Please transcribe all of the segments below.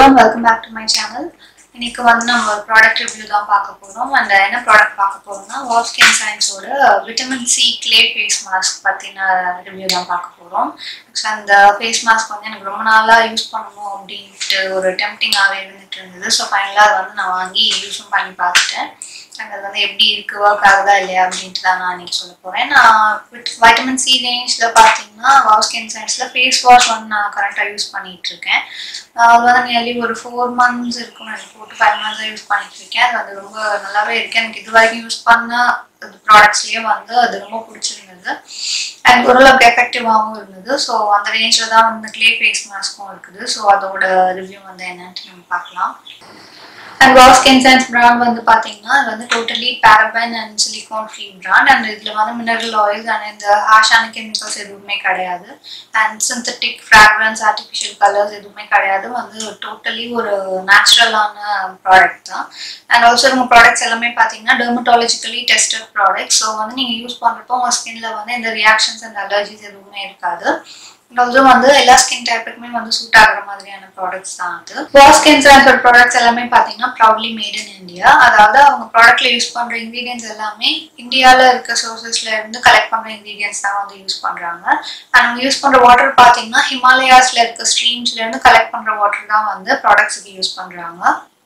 And welcome back to my channel இன்னைக்கு வந்து நம்ம ஒரு ப்ராடக்ட் ரிவ்யூ தான் பார்க்க போகிறோம் அந்த என்ன ப்ராடக்ட் பார்க்க போகிறோம்னா வாஸ்கின் சயின்ஸோட vitamin C clay face mask பற்றின ரிவ்யூ தான் பார்க்க போகிறோம் அந்த ஃபேஸ் மாஸ்க் வந்து எனக்கு ரொம்ப நாளாக யூஸ் பண்ணணும் அப்படின்ட்டு ஒரு டெம்டிங்காகவே இருந்துட்டு இருந்தது ஸோ ஃபைனலாக அதை வந்து நான் வாங்கி யூஸும் பண்ணி பார்த்துட்டேன் அது வந்து எப்படி இருக்கு ஒர்க் ஆகுதா இல்லையா அப்படின்ட்டு தான் நான் இன்னைக்கு சொல்ல போகிறேன் நான் வைட்டமின் சி ரேஞ்சில் பார்த்தீங்கன்னா வாஸ்கின் சயின்ஸில் ஃபேஸ் வாஷ் வந்து நான் கரெக்டாக யூஸ் பண்ணிட்டு இருக்கேன் அது வந்து நியர்லி ஒரு ஃபோர் மந்த்ஸ் இருக்கும் எனக்கு ஃபோர் டு ஃபைவ் மந்த்ஸாக யூஸ் பண்ணிட்டு இருக்கேன் அது வந்து ரொம்ப நல்லாவே இருக்கு எனக்கு இது வரைக்கும் யூஸ் பண்ண ப்ராடக்ட்ஸ்லேயே வந்து அது ரொம்ப பிடிச்சிருந்தது அண்ட் ஓரளவுக்கு எஃபெக்டிவாகவும் இருந்தது ஸோ அந்த ரேஞ்சில் தான் வந்து க்ளே ஃபேஸ் மாஸ்க்கும் இருக்குது ஸோ அதோட ரிவ்யூ வந்து என்னன்ட்டு நம்ம பார்க்கலாம் அண்ட் வாஸ்கின் சயின்ஸ் பிராண்ட் வந்து பார்த்தீங்கன்னா அது வந்து totally paraben and silicone free brand and இதில் வந்து மினரல் ஆயில்ஸ் அண்ட் இந்த ஹாஷான கெமிக்கல்ஸ் எதுவுமே கிடையாது and synthetic fragrance artificial colours எதுவுமே கிடையாது வந்து டோட்டலி ஒரு நேச்சுரலான ப்ராடக்ட் தான் அண்ட் ஆல்சோ உங்கள் ப்ராடக்ட்ஸ் எல்லாமே பார்த்தீங்கன்னா டெர்மட்டாலஜிக்கலி டெஸ்டட் ப்ராடக்ட் ஸோ வந்து நீங்கள் யூஸ் பண்ணுறப்போ உங்கள் ஸ்கின்ல வந்து இந்த ரியாக்ஷன்ஸ் அண்ட் அலர்ஜிஸ் எதுவுமே இருக்காது ஆல்சோ வந்து எல்லா ஸ்கின் டைப்புக்குமே வந்து சூட் ஆகுற மாதிரியான ப்ராடக்ட்ஸ் தான் அது வாஸ்கின் சான்சர் ப்ராடக்ட்ஸ் எல்லாமே பார்த்தீங்கன்னா ப்ரௌட்லி மேட் இன் இந்தியா அதாவது அவங்க ப்ராடக்ட்ல யூஸ் பண்ற இன்க்ரீடியன்ஸ் எல்லாமே இந்தியாவில் இருக்க சோர்சஸ்ல இருந்து கலெக்ட் பண்ற இன்க்ரீடியன்ஸ் தான் வந்து யூஸ் பண்றாங்க அண்ட் அவங்க யூஸ் பண்ற வாட்டர் பார்த்தீங்கன்னா ஹிமாலயாஸ்ல இருக்க ஸ்ட்ரீம்ஸ்ல இருந்து கலெக்ட் பண்ற வாட்டர் தான் வந்து ப்ராடக்ட்ஸுக்கு யூஸ் பண்றாங்க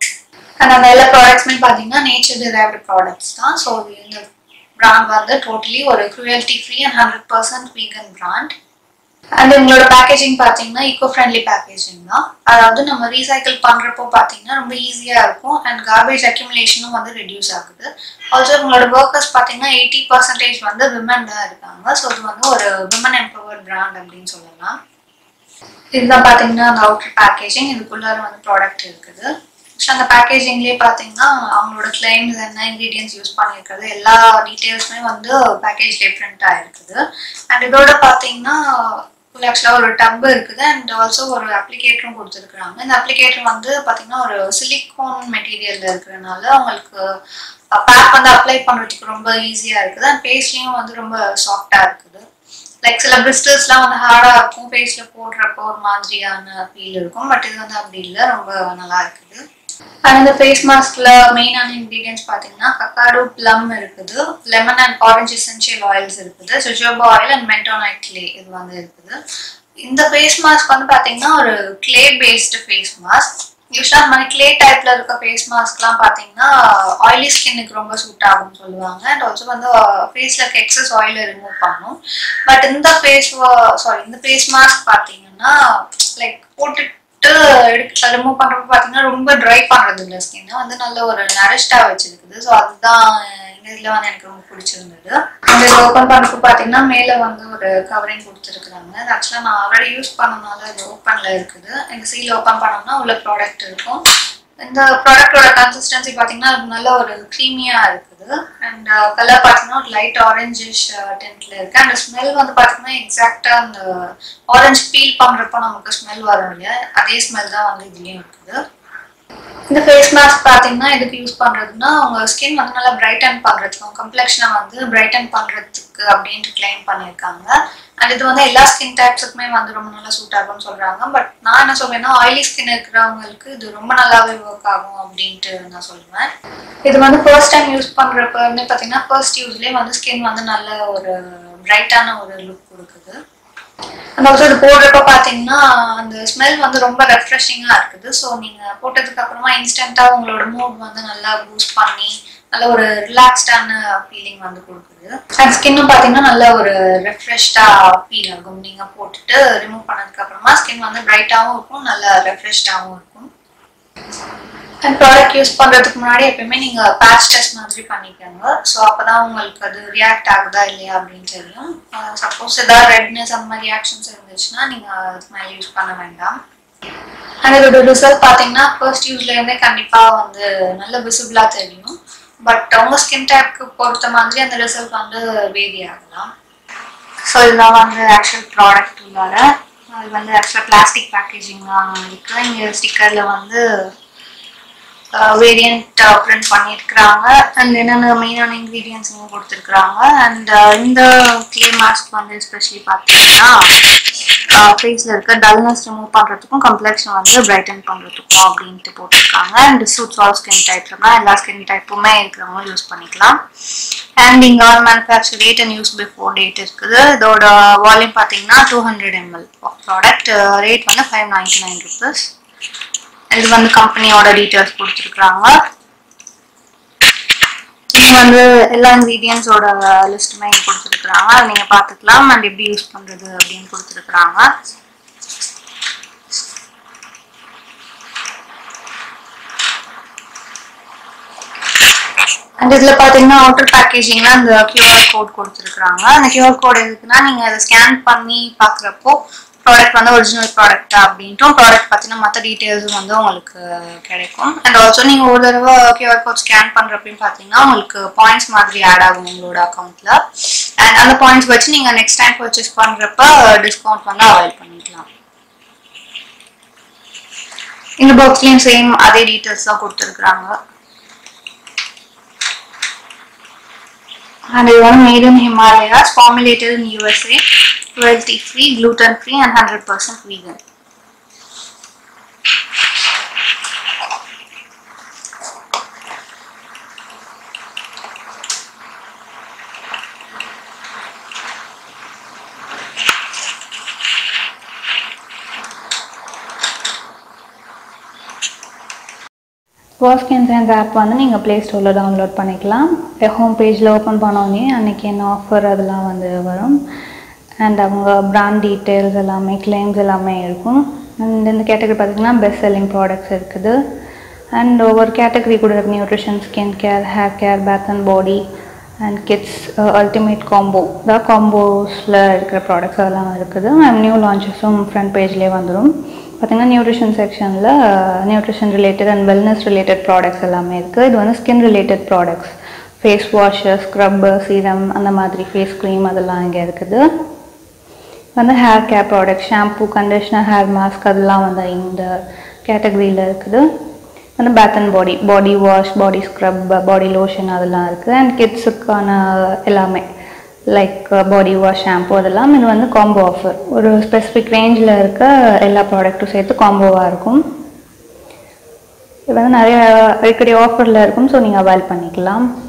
அண்ட் அந்த எல்லா ப்ராடக்ட்ஸுமே பார்த்தீங்கன்னா நேச்சர் டிரைவ்டு ப்ராடக்ட்ஸ் தான் ஸோ இந்த பிராண்ட் வந்து டோட்டலி ஒரு cruelty free and hundred percent vegan brand and உங்களோட பேக்கேஜிங் பார்த்தீங்கன்னா ஈகோ ஃப்ரெண்ட்லி பேக்கேஜிங் தான் அதாவது நம்ம ரீசைக்கிள் பண்ணுறப்போ பார்த்தீங்கன்னா ரொம்ப ஈஸியாக இருக்கும் அண்ட் கார்பேஜ் அக்யூமுலேஷனும் வந்து ரெடியூஸ் ஆகுது ஆல்சோ உங்களோட ஒர்க்கர்ஸ் பார்த்தீங்கன்னா எயிட்டி பர்சன்டேஜ் வந்து விமன் தான் இருக்காங்க ஸோ இது வந்து ஒரு விமன் எம்பவர் பிராண்ட் அப்படின்னு சொல்லலாம் இதுதான் பார்த்தீங்கன்னா அந்த அவுட்டர் பேக்கேஜிங் இதுக்குள்ளார வந்து ப்ராடக்ட் இருக்குது ஸோ அந்த பேக்கேஜிங்லேயே பார்த்தீங்கன்னா அவங்களோட கிளைம்ஸ் என்ன இன்க்ரீடியன்ஸ் யூஸ் பண்ணியிருக்கிறது எல்லா டீட்டெயில்ஸுமே வந்து பேக்கேஜ் டிஃப்ரெண்ட்டாக இருக்குது அண்ட் இதோட பார்த்தீங்கன்னா ஆக்சுவலாக ஒரு டப் இருக்குது அண்ட் ஆல்சோ ஒரு அப்ளிகேட்டரும் கொடுத்துருக்குறாங்க இந்த அப்ளிகேட்டர் வந்து பார்த்தீங்கன்னா ஒரு சிலிக்கான் மெட்டீரியலில் இருக்கிறதுனால அவங்களுக்கு பேக் வந்து அப்ளை பண்ணுறதுக்கு ரொம்ப ஈஸியாக இருக்குது அண்ட் ஃபேஸ்லேயும் வந்து ரொம்ப சாஃப்டாக இருக்குது லைக் சில பிரிஸ்டல்ஸ்லாம் வந்து ஹார்டாக இருக்கும் ஃபேஸில் போடுறப்போ ஒரு மாதிரியான ஃபீல் இருக்கும் பட் இது வந்து அப்படி இல்லை ரொம்ப நல்லா இருக்குது அண்ட் இந்த ஃபேஸ் மாஸ்க்ல மெயினான இன்க்ரீடியன்ஸ் பார்த்தீங்கன்னா கக்காடோ ப்ளம் இருக்குது lemon and orange essential oils இருக்குது jojoba oil and bentonite clay இது வந்து இருக்குது இந்த ஃபேஸ் மாஸ்க் வந்து பார்த்தீங்கன்னா ஒரு கிளே பேஸ்டு ஃபேஸ் மாஸ்க் யூஸ்வலாக அந்த மாதிரி கிளே டைப்ல இருக்க ஃபேஸ் மாஸ்க்லாம் பார்த்தீங்கன்னா ஆயிலி ஸ்கின்னுக்கு ரொம்ப சூட் ஆகும்னு சொல்லுவாங்க அண்ட் ஆல்சோ வந்து ஃபேஸில் இருக்க எக்ஸஸ் ஆயிலை ரிமூவ் பண்ணும் பட் இந்த ஃபேஸ் சாரி இந்த ஃபேஸ் மாஸ்க் பார்த்தீங்கன்னா லைக் போட்டு எடுத்து ரிமூவ் பண்ணுறப்ப பார்த்தீங்கன்னா ரொம்ப ட்ரை பண்ணுறது இல்லை ஸ்கின்னை வந்து நல்ல ஒரு நரிஷ்டாக வச்சிருக்குது ஸோ அதுதான் இந்த இதில் வந்து எனக்கு ரொம்ப பிடிச்சிருந்தது அந்த இது ஓப்பன் பண்ணுறப்ப பார்த்தீங்கன்னா மேலே வந்து ஒரு கவரிங் கொடுத்துருக்குறாங்க அது ஆக்சுவலாக நான் ஆல்ரெடி யூஸ் பண்ணனால இது ஓப்பனில் இருக்குது இந்த சீல் ஓப்பன் பண்ணோம்னா உள்ள ப்ராடக்ட் இருக்கும் இந்த ப்ராடக்டோட கன்சிஸ்டன்சி பார்த்தீங்கன்னா நல்ல ஒரு க்ரீமியாக இருக்குது அண்ட் கலர் பார்த்தீங்கன்னா ஒரு லைட் ஆரஞ்சிஷ் டென்ட்ல இருக்கு அந்த ஸ்மெல் வந்து பார்த்தீங்கன்னா எக்ஸாக்டாக அந்த ஆரஞ்சு பீல் பண்ணுறப்போ நமக்கு ஸ்மெல் வரும் இல்லையா அதே ஸ்மெல் தான் வந்து இதுலேயும் இருக்குது இந்த ஃபேஸ் மாஸ்க் பார்த்தீங்கன்னா எதுக்கு யூஸ் பண்ணுறதுன்னா உங்க ஸ்கின் வந்து நல்லா பிரைட்டன் பண்ணுறதுக்கு உங்க கம்ப்ளெக்ஷனை வந்து பிரைட்டன் பண்ணுறதுக்கு அப்படின்ட்டு கிளைம் பண்ணியிருக்காங்க அண்ட் இது வந்து எல்லா ஸ்கின் டைப்ஸுக்குமே வந்து ரொம்ப நல்லா சூட் ஆகும்னு சொல்கிறாங்க பட் நான் என்ன சொல்வேன்னா ஆயிலி ஸ்கின் இருக்கிறவங்களுக்கு இது ரொம்ப நல்லாவே ஒர்க் ஆகும் அப்படின்ட்டு நான் சொல்லுவேன் இது வந்து ஃபர்ஸ்ட் டைம் யூஸ் பண்ணுறப்ப வந்து பார்த்தீங்கன்னா ஃபர்ஸ்ட் யூஸ்லேயே வந்து ஸ்கின் வந்து நல்ல ஒரு பிரைட்டான ஒரு லுக் கொடுக்குது அண்ட் ஆல்சோ இது போடுறப்ப பார்த்தீங்கன்னா அந்த ஸ்மெல் வந்து ரொம்ப ரெஃப்ரெஷிங்காக இருக்குது ஸோ நீங்கள் போட்டதுக்கு அப்புறமா இன்ஸ்டண்ட்டாக உங்களோட மூட் வந்து நல்லா பூஸ்ட் பண்ணி நல்ல ஒரு ரிலாக்ஸ்டான ஃபீலிங் வந்து கொடுக்குது அண்ட் ஸ்கின்னும் பார்த்தீங்கன்னா நல்ல ஒரு ரெஃப்ரெஷ்டாக ஃபீல் ஆகும் நீங்கள் போட்டுட்டு ரிமூவ் பண்ணதுக்கு அப்புறமா ஸ்கின் வந்து பிரைட்டாகவும் இருக்கும் நல்ல ரெஃப்ரெஷ்டாகவும் இருக்கும் அண்ட் ப்ராடக்ட் யூஸ் பண்ணுறதுக்கு முன்னாடி எப்பயுமே நீங்கள் பேட்ச் டெஸ்ட் மாதிரி பண்ணிக்கோங்க ஸோ அப்போ தான் உங்களுக்கு அது ரியாக்ட் ஆகுதா இல்லையா அப்படின்னு தெரியும் சப்போஸ் ஏதாவது ரெட்னஸ் அந்த மாதிரி ரியாக்ஷன்ஸ் இருந்துச்சுன்னா நீங்கள் அதுக்கு மேலே யூஸ் பண்ண வேண்டாம் அண்ட் இதோட ரிசல்ட் பார்த்தீங்கன்னா ஃபர்ஸ்ட் யூஸ்லேருந்தே கண்டிப்பாக வந்து நல்ல விசிபிளாக தெரியும் பட் உங்கள் ஸ்கின் டைப்க்கு பொறுத்த மாதிரி அந்த ரிசல்ட் வந்து வேரி ஆகலாம் ஸோ இதுதான் வந்து ஆக்சுவல் ப்ராடக்ட் உள்ளார அது வந்து ஆக்சுவலாக பிளாஸ்டிக் பேக்கேஜிங் தான் இருக்குது இங்கே ஸ்டிக்கரில் வந்து வேரியண்ட் பிரிண்ட் பண்ணியிருக்கிறாங்க அண்ட் என்னென்ன மெயினான இன்க்ரீடியன்ஸ் கொடுத்துருக்குறாங்க அண்ட் இந்த க்ளே மாஸ்க் வந்து எஸ்பெஷலி பார்த்தீங்கன்னா ஃபேஸில் இருக்க டல்னஸ் ரிமூவ் பண்ணுறதுக்கும் கம்ப்ளெக்ஷன் வந்து பிரைட்டன் பண்ணுறதுக்கும் அப்படின்ட்டு போட்டிருக்காங்க அண்ட் சூட்ஸ் ஆல் ஸ்கின் டைப்ஸ்னா எல்லா ஸ்கின் டைப்புமே இருக்கிறவங்க யூஸ் பண்ணிக்கலாம் அண்ட் இங்கே all manufacture date and use before date இருக்குது இதோட வால்யூம் பார்த்தீங்கன்னா two hundred ML of product rate வந்து ஃபைவ் நைன்டி நைன் ருபீஸ் இது வந்து கம்பெனியோட டீட்டெயில்ஸ் கொடுத்துருக்குறாங்க இங்க வந்து எல்லா இன்க்ரீடியன்ஸோட லிஸ்ட்டுமே இங்கே கொடுத்துருக்குறாங்க அதை நீங்கள் பார்த்துக்கலாம் அண்ட் எப்படி யூஸ் பண்ணுறது அப்படின்னு கொடுத்துருக்குறாங்க அண்ட் இதில் பார்த்தீங்கன்னா அவுட்டர் பேக்கேஜிங்கில் அந்த கியூஆர் கோட் கொடுத்துருக்குறாங்க அந்த கியூஆர் கோட் எதுக்குன்னா நீங்கள் அதை ஸ்கேன் பண்ணி பார்க்குறப்போ ப்ராடக்ட் வந்து ஒரிஜினல் ப்ராடக்ட்டா அப்படின்ட்டும் ப்ராடக்ட் பற்றின மற்ற டீட்டெயில்ஸும் வந்து உங்களுக்கு கிடைக்கும் அண்ட் ஆல்சோ நீங்கள் ஒரு தடவை கியூஆர் கோட் ஸ்கேன் பண்ணுறப்பையும் பார்த்தீங்கன்னா உங்களுக்கு பாயிண்ட்ஸ் மாதிரி ஆட் ஆகும் உங்களோட அக்கௌண்ட்டில் அண்ட் அந்த பாயிண்ட்ஸ் வச்சு நீங்கள் நெக்ஸ்ட் டைம் பர்ச்சேஸ் பண்ணுறப்ப டிஸ்கவுண்ட் வந்து அவைல் பண்ணிக்கலாம் இந்த பாக்ஸ்லேயும் சேம் அதே டீட்டெயில்ஸ் தான் கொடுத்துருக்குறாங்க and it was made in Himalayas, formulated in USA, cruelty free, gluten free, and 100% vegan. Wow Skin and science app வந்து நீங்கள் ப்ளே ஸ்டோரில் டவுன்லோட் பண்ணிக்கலாம் ஹோம் பேஜில் ஓப்பன் பண்ணோடனே அன்றைக்கி என்ன ஆஃபர் அதெல்லாம் வந்து வரும் அண்ட் அவங்க பிராண்ட் டீட்டெயில்ஸ் எல்லாமே கிளைம்ஸ் எல்லாமே இருக்கும் அண்ட் இந்த கேட்டகரி பார்த்திங்கன்னா பெஸ்ட் செல்லிங் ப்ராடக்ட்ஸ் இருக்குது அண்ட் ஒவ்வொரு கேட்டகரி கூட இருக்கு nutrition skin care hair care bath and body and kids ultimate combo தான் காம்போஸில் இருக்கிற ப்ராடக்ட்ஸ் அதெல்லாம் இருக்குது அண்ட் நியூ லான்ச்சஸும் ஃப்ரண்ட் பேஜ்லேயே வந்துடும் பார்த்திங்கன்னா நியூட்ரிஷன் செக்ஷனில் nutrition related and wellness related products எல்லாமே இருக்குது இது வந்து skin related products face wash scrub serum அந்த மாதிரி ஃபேஸ் க்ரீம் அதெல்லாம் இங்கே இருக்குது வந்து hair care product shampoo conditioner hair mask அதெல்லாம் வந்து இந்த கேட்டகரியில் இருக்குது வந்து bath and body body wash body scrub body lotion அதெல்லாம் இருக்குது அண்ட் கிட்ஸுக்கான எல்லாமே லைக் பாடி வாஷ் ஷாம்பு அதெல்லாம் இது வந்து காம்போ ஆஃபர் ஒரு ஸ்பெசிஃபிக் ரேஞ்சில் இருக்க எல்லா ப்ராடக்ட்டும் சேர்த்து காம்போவாக இருக்கும் இது வந்து நிறைய அடிக்கடி ஆஃபரில் இருக்கும் ஸோ நீங்கள் அவைல் பண்ணிக்கலாம்